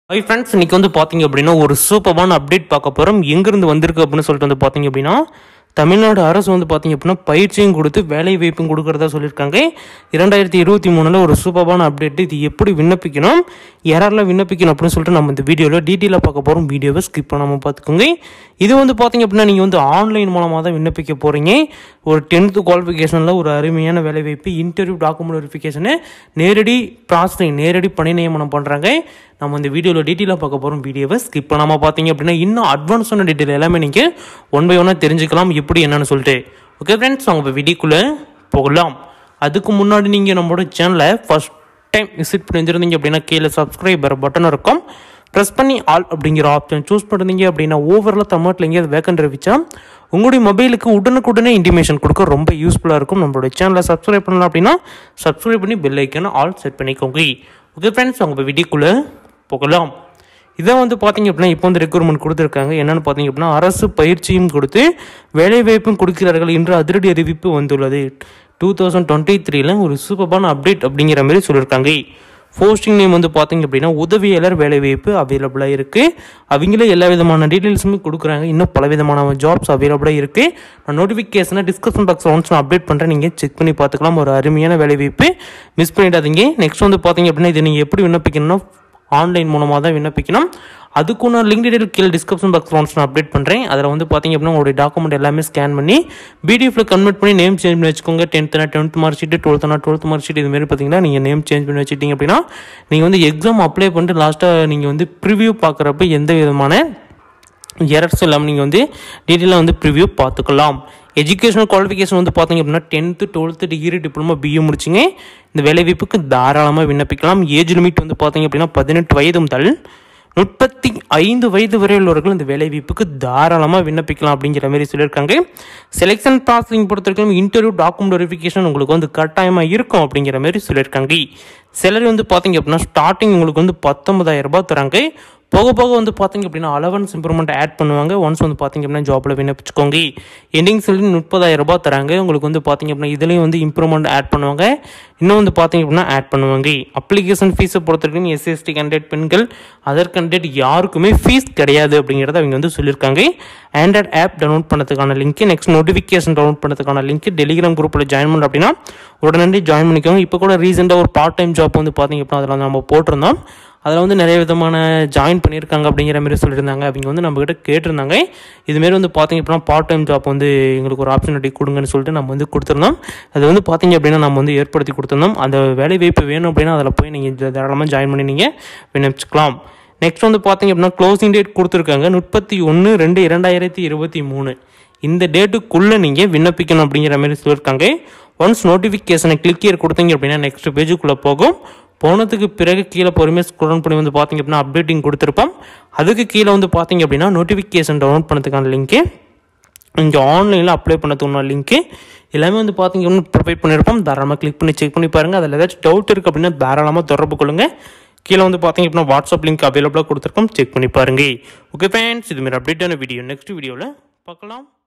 hi friends இன்னைக்கு வந்து பார்த்தீங்க அப்படின்னா ஒரு சூப்பரான அப்டேட் பார்க்க போகிறோம் எங்கேருந்து வந்திருக்கு அப்படின்னு சொல்லிட்டு வந்து பார்த்தீங்க அப்படின்னா தமிழ்நாடு அரசு வந்து பார்த்தீங்க அப்படின்னா பயிற்சியும் கொடுத்து வேலை வாய்ப்பும் கொடுக்கறதா சொல்லியிருக்காங்க இரண்டாயிரத்தி இருபத்தி மூணில் ஒரு சூப்பரான அப்டேட் இது எப்படி விண்ணப்பிக்கணும் யாரெல்லாம் விண்ணப்பிக்கணும் அப்படின்னு சொல்லிட்டு நம்ம இந்த வீடியோவில் டீட்டெயிலாக பார்க்க போகிறோம் வீடியோவை ஸ்கிப் பண்ணாமல் பார்த்துக்கோங்க இது வந்து பார்த்தீங்க அப்படின்னா நீங்கள் வந்து ஆன்லைன் மூலமாக தான் விண்ணப்பிக்க போகிறீங்க ஒரு டென்த்து குவாலிஃபிகேஷனில் ஒரு அருமையான வேலைவாய்ப்பு இன்டர்வியூ டாக்குமெண்ட் வெரிஃபிகேஷனு நேரடி ப்ராசஸிங் நேரடி பணி நியமனம் பண்ணுறாங்க நம்ம இந்த வீடியோவில் டீட்டெயிலாக பார்க்க போகிறோம் வீடியோவை ஸ்கிப் பண்ணாமல் பார்த்தீங்க அப்படின்னா இன்னும் அட்வான்ஸான டீட்டெயில் எல்லாமே நீங்கள் ஒன் பை ஒன்னாக தெரிஞ்சுக்கலாம் எப்படி என்னன்னு சொல்லிட்டு ஓகே ஃப்ரெண்ட்ஸ் அவங்க வீடியோக்குள்ளே போகலாம் அதுக்கு முன்னாடி நீங்கள் நம்மளோட சேனலை ஃபஸ்ட் டைம் விசிட் பண்ணியிருந்தீங்க அப்படின்னா கீழே சப்ஸ்கிரைபர் பட்டன் இருக்கும் ப்ரெஸ் பண்ணி ஆல் அப்படிங்கிற ஆப்ஷன் சூஸ் பண்ணிருந்தீங்க அப்படின்னா ஓவரில் தமிழ்நாட்டில் எங்கேயாவது வேக்கண்ட் இருந்துச்சா உங்களுடைய மொபைலுக்கு உடனுக்குடனே இன்டிமேஷன் கொடுக்க ரொம்ப யூஸ்ஃபுல்லாக இருக்கும் நம்மளோட சேனலை சப்ஸ்கிரைப் பண்ணலாம் அப்படின்னா சப்ஸ்கிரைப் பண்ணி பெல் ஐக்கனை ஆல் செட் பண்ணிக்கோங்க ஓகே ஃப்ரெண்ட்ஸ் உங்கள் வீடியோக்குள்ளே போகலாம் இதை வந்து பார்த்தீங்க அப்படின்னா இப்போ வந்து ரெக்ரூட்மெண்ட் கொடுத்துருக்காங்க என்னென்னு பார்த்தீங்க அப்படின்னா அரசு பயிற்சியும் கொடுத்து வேலைவாய்ப்பும் கொடுக்கிறார்கள் என்று அதிரடி அறிவிப்பு வந்துள்ளது டூ தௌசண்ட் டுவெண்ட்டி த்ரீல ஒரு சூப்பரான அப்டேட் அப்படிங்கிற மாதிரி சொல்லியிருக்காங்க போஸ்டிங் நேம் வந்து பார்த்தீங்க அப்படின்னா உதவியாளர் வேலைவாய்ப்பு அவைலபிளாக இருக்குது அவங்களே எல்லா விதமான டீட்டெயில்ஸுமே கொடுக்குறாங்க இன்னும் பல விதமான ஜாப்ஸ் அவைலபிளாக இருக்குது நான் நோட்டிஃபிகேஷனை டிஸ்கஷன் பாக்ஸ் ஒன்ஸ் நான் அப்டேட் பண்ணுறேன் நீங்கள் செக் பண்ணி பார்த்துக்கலாம் ஒரு அருமையான வேலைவாய்ப்பு மிஸ் பண்ணிடாதீங்க நெக்ஸ்ட் வந்து பார்த்தீங்க அப்படின்னா இதை நீங்கள் எப்படி விண்ணப்பிக்கணும்னா ஆன்லைன் மூலமாக தான் விண்ணப்பிக்கணும் அதுக்கு நான் லிங்க் டீடைல் கீழே டிஸ்கிரிப்ஷன் பாக்ஸ் ஒன்ஸ் நான் அப்டேட் பண்ணுறேன் அதில் வந்து பார்த்தீங்க அப்படின்னா உங்களுடைய டாக்குமெண்ட் எல்லாமே ஸ்கேன் பண்ணி பிடிஎஃப்ல கன்வெர்ட் பண்ணி நேம் சேஞ்ச் பண்ணி வச்சுக்கோங்க டென்த்னா டென்த் மார்க் ஷீட் டுவெல்த்னா டுவெல்த் மார்க் ஷீட் இதுமாரி பார்த்தீங்கன்னா நீங்கள் நேம் சேஞ்ச் பண்ணி வச்சுட்டீங்க அப்படின்னா நீங்கள் வந்து எக்ஸாம் அப்ளை பண்ணிட்டு லாஸ்ட்டாக நீங்கள் வந்து ப்ரிவ்யூ பார்க்குறப்ப எந்த விதமான எரர்ஸ் இல்லாமல் நீங்கள் வந்து டீட்டெயிலாக வந்து ப்ரிவ்யூ பார்த்துக்கலாம் எஜுகேஷனல் குவாலிஃபிகேஷன் வந்து பார்த்தீங்க அப்படின்னா tenth twelfth degree diploma BA முடிச்சிங்க இந்த வேலைவாய்ப்புக்கு தாராளமாக விண்ணப்பிக்கலாம் ஏஜ் லிமிட் வந்து பார்த்தீங்க அப்படின்னா பதினெட்டு வயது முதல் முப்பத்தி ஐந்து வயது வரை உள்ளவர்கள் இந்த வேலைவாய்ப்புக்கு தாராளமாக விண்ணப்பிக்கலாம் அப்படிங்கிற மாதிரி சொல்லியிருக்காங்க செலெக்ஷன் ப்ராசஸிங் பொறுத்தவரைக்கும் இன்டர்வியூ டாக்குமெண்ட் வெரிஃபிகேஷன் உங்களுக்கு வந்து கட்டாயமாக இருக்கும் அப்படிங்கிற மாதிரி சொல்லியிருக்காங்க சேலரி வந்து பார்த்தீங்க அப்படின்னா ஸ்டார்டிங் உங்களுக்கு வந்து பத்தொன்பதாயிரம் ரூபாய் தராங்க போக போக வந்து பார்த்தீங்க அப்படின்னா அலவன்ஸ் இம்ப்ரூவ்மெண்ட் ஆட் பண்ணுவாங்க ஒன்ஸ் வந்து பார்த்தீங்க அப்படின்னா ஜாப்பில் விண்ணப்பிச்சுக்கோங்க எண்டிங் சொல்லி முப்பதாயிரம் ரூபாய் தராங்க உங்களுக்கு வந்து பார்த்தீங்க அப்படின்னா இதுலேயும் வந்து இம்ப்ரூவ்மெண்ட் ஆட் பண்ணுவாங்க இன்னும் வந்து பார்த்தீங்க அப்படின்னா ஆட் பண்ணுவாங்க அப்ளிகேஷன் ஃபீஸை பொறுத்த வரைக்கும் எஸ்சிஎஸ்டி கேண்டிடேட் பெண்கள் அதர் கேண்டிடேட் யாருக்குமே ஃபீஸ் கிடையாது அப்படிங்கிறத அவங்க வந்து சொல்லியிருக்காங்க ஆண்ட்ராய்ட் ஆப் டவுன்லோட் பண்ணதுக்கான லிங்க் நெக்ஸ்ட் நோட்டிஃபிகேஷன் டவுன்லோட் பண்ணதுக்கான லிங்க் டெலிகிராம் குரூப்பில் ஜாயின் பண்ண அப்படின்னா உடனடி ஜாயின் பண்ணிக்கோங்க இப்போ கூட ரீசெண்டாக ஒரு பார்ட் டைம் ஜாப் வந்து பார்த்தீங்க அப்படின்னா அதில் நம்ம போட்டிருந்தோம் அதில் வந்து நிறைய விதமான ஜாயின் பண்ணியிருக்காங்க அப்படிங்கிற மாதிரி சொல்லியிருந்தாங்க அவங்க வந்து நம்மக்கிட்ட கேட்டிருந்தாங்க இதுமாரி வந்து பார்த்தீங்க அப்படின்னா பார்ட் டைம் ஜாப் வந்து எங்களுக்கு ஒரு ஆப்பர்ச்சுனிட்டி கொடுங்கன்னு சொல்லிட்டு நம்ம வந்து கொடுத்துருந்தோம் அது வந்து பார்த்தீங்க அப்படின்னா நம்ம வந்து ஏற்படுத்தி கொடுத்துருந்தோம் அந்த வேலை வாய்ப்பு வேணும் அப்படின்னா அதில் போய் நீங்கள் தாராளமாக ஜாயின் பண்ணி நீங்கள் விண்ணப்பிச்சுக்கலாம் நெக்ஸ்ட் வந்து பார்த்தீங்க அப்படின்னா க்ளோசிங் டேட் கொடுத்துருக்காங்க முப்பத்தி ஒன்று ரெண்டு இரண்டாயிரத்தி இருபத்தி மூணு இந்த டேட்டுக்குள்ளே நீங்கள் விண்ணப்பிக்கணும் அப்படிங்கிற மாதிரி சொல்லியிருக்காங்க ஒன்ஸ் நோட்டிஃபிகேஷனை கிளிக் இயர் கொடுத்தீங்க அப்படின்னா நெக்ஸ்ட் பேஜுக்குள்ளே போகும் போனதுக்கு பிறகு கீழே பொறுமையாக ஸ்க்ரோல் பண்ணி வந்து பார்த்தீங்க அப்படின்னா அப்டேட்டிங் கொடுத்துருப்போம் அதுக்கு கீழே வந்து பார்த்தீங்க அப்படின்னா நோட்டிஃபிகேஷன் டவுன்லோட் பண்ணதுக்கான லிங்க்கு இங்கே ஆன்லைனில் அப்ளை பண்ணதுக்கான லிங்க்கு எல்லாமே வந்து பார்த்தீங்க அப்படின்னா ப்ரொவைட் பண்ணியிருப்போம் தாராளமாக கிளிக் பண்ணி செக் பண்ணி பாருங்கள் அதில் ஏதாச்சும் டவுட் இருக்குது அப்படின்னா தாராளமாக தொடர்பு கொள்ளுங்கள் கீழே வந்து பார்த்தீங்க அப்படின்னா வாட்ஸ்அப் லிங்க் அவைலபிளாக கொடுத்துருக்கோம் செக் பண்ணி பாருங்க ஓகே ஃப்ரெண்ட்ஸ் இதுமாரி அப்டேட்டான வீடியோ நெக்ஸ்ட் வீடியோவில் பார்க்கலாம்